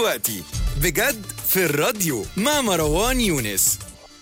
دلوقتي بجد في الراديو مع مروان يونس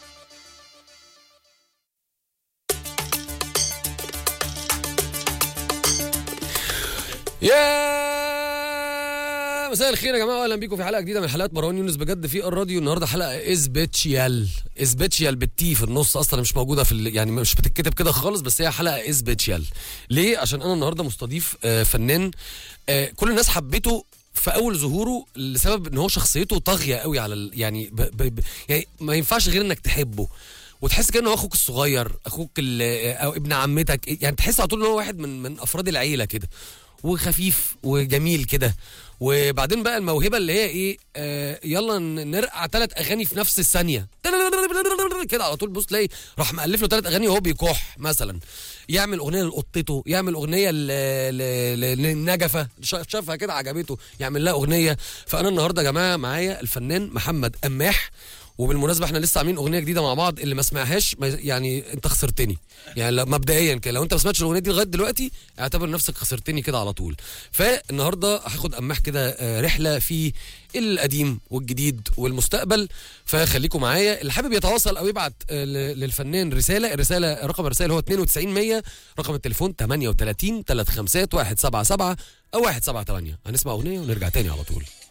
يا مساء الخير يا جماعه اهلا بيكم في حلقه جديده من حلقات مروان يونس بجد في الراديو النهارده حلقه اسبيتشيال اسبيتشيال بالتي في النص اصلا مش موجوده في ال... يعني مش بتتكتب كده خالص بس هي حلقه اسبيتشيال ليه عشان انا النهارده مستضيف آه، فنان آه، كل الناس حبته في اول ظهوره لسبب ان هو شخصيته طاغيه قوي على ال... يعني ب... ب... ب... يعني ما ينفعش غير انك تحبه وتحس كانه هو اخوك الصغير اخوك ال... او ابن عمتك يعني تحس على طول ان هو واحد من من افراد العيله كده وخفيف وجميل كده وبعدين بقى الموهبه اللي هي ايه آه يلا ن- نرقع ثلاث اغاني في نفس الثانيه كده على طول بص تلاقي راح مالف له ثلاث اغاني وهو بيكح مثلا يعمل اغنيه لقطته يعمل اغنيه ل- ل- ل- للنجفه شا- شافها كده عجبته يعمل لها اغنيه فانا النهارده يا جماعه معايا الفنان محمد قماح وبالمناسبه احنا لسه عاملين اغنيه جديده مع بعض اللي ما سمعهاش ما- يعني انت خسرتني يعني لا- مبدئيا كده لو انت ما سمعتش الاغنيه دي لغايه دلوقتي اعتبر نفسك خسرتني كده على طول فالنهارده هاخد قماح كده آه، رحله في القديم والجديد والمستقبل فخليكم معايا اللي حابب يتواصل او يبعت آه، ل- للفنان رساله الرساله رقم الرساله هو 92 100 رقم التليفون 38 35 177 او 178 هنسمع اغنيه ونرجع تاني على طول